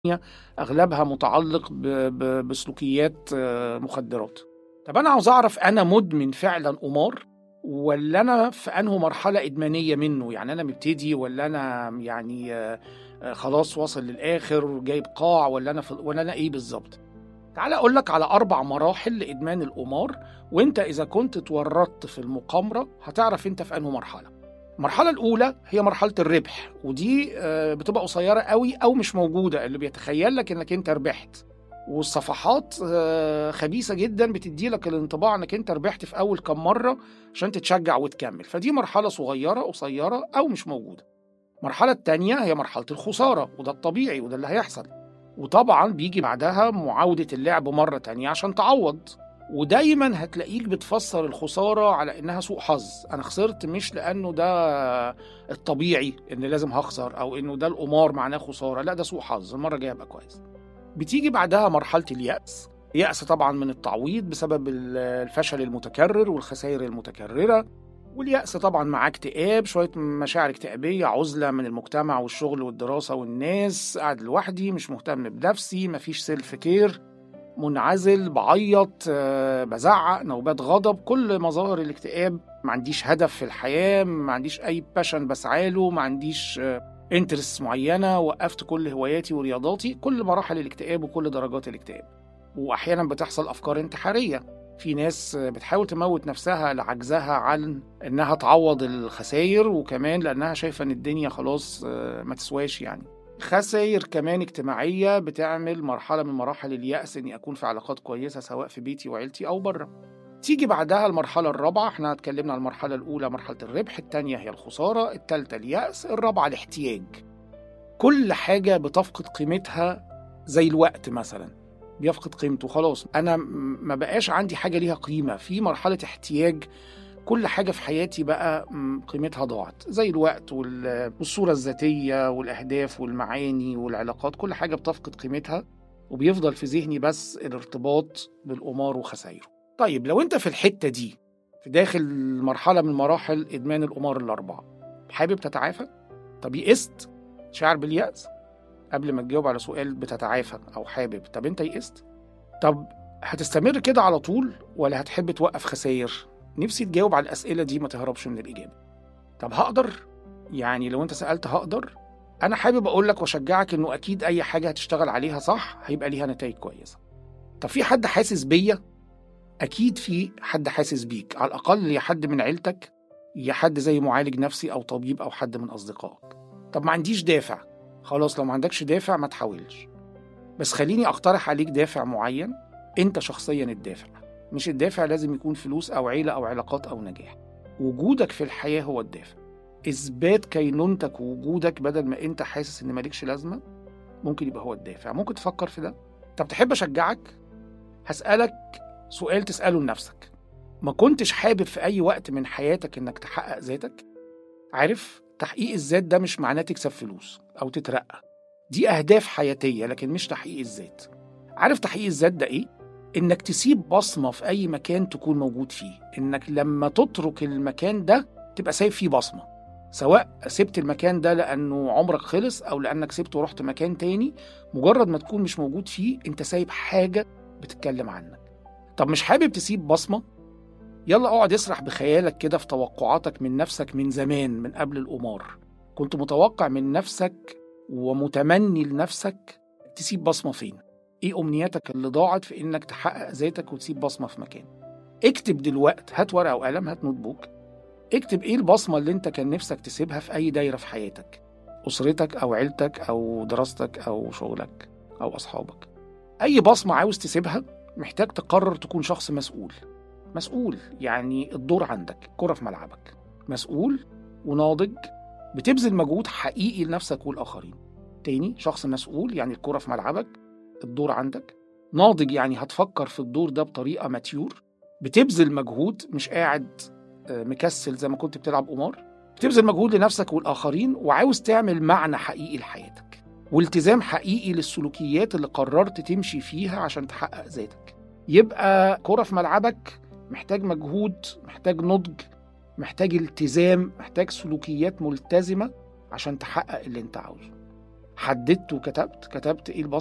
اغلبها متعلق ب- ب- بسلوكيات آه، مخدرات طب انا عاوز اعرف انا مدمن فعلا قمار ولا انا في انه مرحله ادمانيه منه يعني انا مبتدي ولا انا يعني آه، آه، خلاص واصل للاخر جايب قاع ولا انا في ولا انا ايه بالظبط تعال اقول لك على اربع مراحل لادمان القمار وانت اذا كنت اتورطت في المقامره هتعرف انت في انه مرحله المرحله الاولى هي مرحله الربح ودي آه، بتبقى قصيره قوي او مش موجوده اللي بيتخيل لك انك انت ربحت والصفحات آه، خبيثه جدا بتدي لك الانطباع انك انت ربحت في اول كام مره عشان تتشجع وتكمل فدي مرحله صغيره قصيره او مش موجوده المرحله الثانيه هي مرحله الخساره وده الطبيعي وده اللي هيحصل وطبعا بيجي بعدها معاوده اللعب مره تانية عشان تعوض ودايما هتلاقيك بتفسر الخساره على انها سوء حظ انا خسرت مش لانه ده الطبيعي ان لازم هخسر او انه ده القمار معناه خساره لا ده سوء حظ المره الجايه ابقى كويس بتيجي بعدها مرحله الياس يأس طبعا من التعويض بسبب ال- الفشل المتكرر والخسائر المتكرره واليأس طبعا معاه اكتئاب شوية مشاعر اكتئابية عزلة من المجتمع والشغل والدراسة والناس قاعد لوحدي مش مهتم بنفسي مفيش سيلف كير منعزل بعيط آه، بزعق نوبات غضب كل مظاهر الاكتئاب ما عنديش هدف في الحياة ما عنديش أي باشن بسعاله ما عنديش انترست معينة وقفت كل هواياتي ورياضاتي كل مراحل الاكتئاب وكل درجات الاكتئاب وأحيانا بتحصل أفكار انتحارية في ناس بتحاول تموت نفسها لعجزها عن انها تعوض الخسائر وكمان لانها شايفه ان الدنيا خلاص آه، ما تسواش يعني خسائر كمان اجتماعيه بتعمل مرحله من مراحل اليأس اني اكون في علاقات كويسه سواء في بيتي وعيلتي او بره تيجي بعدها المرحلة الرابعة احنا اتكلمنا عن المرحلة الأولى مرحلة الربح الثانية هي الخسارة الثالثة اليأس الرابعة الاحتياج كل حاجة بتفقد قيمتها زي الوقت مثلا بيفقد قيمته خلاص انا م- ما بقاش عندي حاجه ليها قيمه في مرحله احتياج كل حاجه في حياتي بقى م، قيمتها ضاعت زي الوقت وال- والصوره الذاتيه والاهداف والمعاني والعلاقات كل حاجه بتفقد قيمتها وبيفضل في ذهني بس الارتباط بالقمار وخسايره طيب لو انت في الحته دي في داخل مرحله من مراحل ادمان القمار الاربعه حابب تتعافى طب يئست شعر باليأس قبل ما تجاوب على سؤال بتتعافى او حابب طب انت يئست طب هتستمر كده على طول ولا هتحب توقف خساير نفسي تجاوب على الاسئله دي ما تهربش من الاجابه طب هقدر يعني لو انت سالت هقدر انا حابب اقول لك واشجعك انه اكيد اي حاجه هتشتغل عليها صح هيبقى ليها نتائج كويسه طب في حد حاسس بيا اكيد في حد حاسس بيك على الاقل يا حد من عيلتك يا حد زي معالج نفسي او طبيب او حد من اصدقائك طب ما عنديش دافع خلاص لو ما عندكش دافع ما تحاولش بس خليني اقترح عليك دافع معين انت شخصيا الدافع مش الدافع لازم يكون فلوس او عيله او علاقات او نجاح وجودك في الحياه هو الدافع اثبات كينونتك ووجودك بدل ما انت حاسس ان مالكش لازمه ممكن يبقى هو الدافع ممكن تفكر في ده طب تحب اشجعك هسالك سؤال تساله لنفسك ما كنتش حابب في اي وقت من حياتك انك تحقق ذاتك عارف تحقيق الذات ده مش معناه تكسب فلوس او تترقى دي اهداف حياتيه لكن مش تحقيق الذات عارف تحقيق الذات ده ايه انك تسيب بصمه في اي مكان تكون موجود فيه انك لما تترك المكان ده تبقى سايب فيه بصمه سواء سبت المكان ده لانه عمرك خلص او لانك سبته ورحت مكان تاني مجرد ما تكون مش موجود فيه انت سايب حاجه بتتكلم عنك طب مش حابب تسيب بصمه يلا اقعد اسرح بخيالك كده في توقعاتك من نفسك من زمان من قبل القمار كنت متوقع من نفسك ومتمني لنفسك تسيب بصمة فين ايه امنياتك اللي ضاعت في انك تحقق ذاتك وتسيب بصمة في مكان اكتب دلوقت هات ورقة وقلم هات نوت بوك اكتب ايه البصمة اللي انت كان نفسك تسيبها في اي دايرة في حياتك اسرتك او عيلتك او دراستك او شغلك او اصحابك اي بصمة عاوز تسيبها محتاج تقرر تكون شخص مسؤول مسؤول يعني الدور عندك كرة في ملعبك مسؤول وناضج بتبذل مجهود حقيقي لنفسك والآخرين تاني شخص مسؤول يعني الكرة في ملعبك الدور عندك ناضج يعني هتفكر في الدور ده بطريقة ماتيور بتبذل مجهود مش قاعد آه، مكسل زي ما كنت بتلعب قمار بتبذل مجهود لنفسك والآخرين وعاوز تعمل معنى حقيقي لحياتك والتزام حقيقي للسلوكيات اللي قررت تمشي فيها عشان تحقق ذاتك يبقى كرة في ملعبك محتاج مجهود محتاج نضج محتاج التزام محتاج سلوكيات ملتزمة عشان تحقق اللي انت عاوزه حددت وكتبت كتبت ايه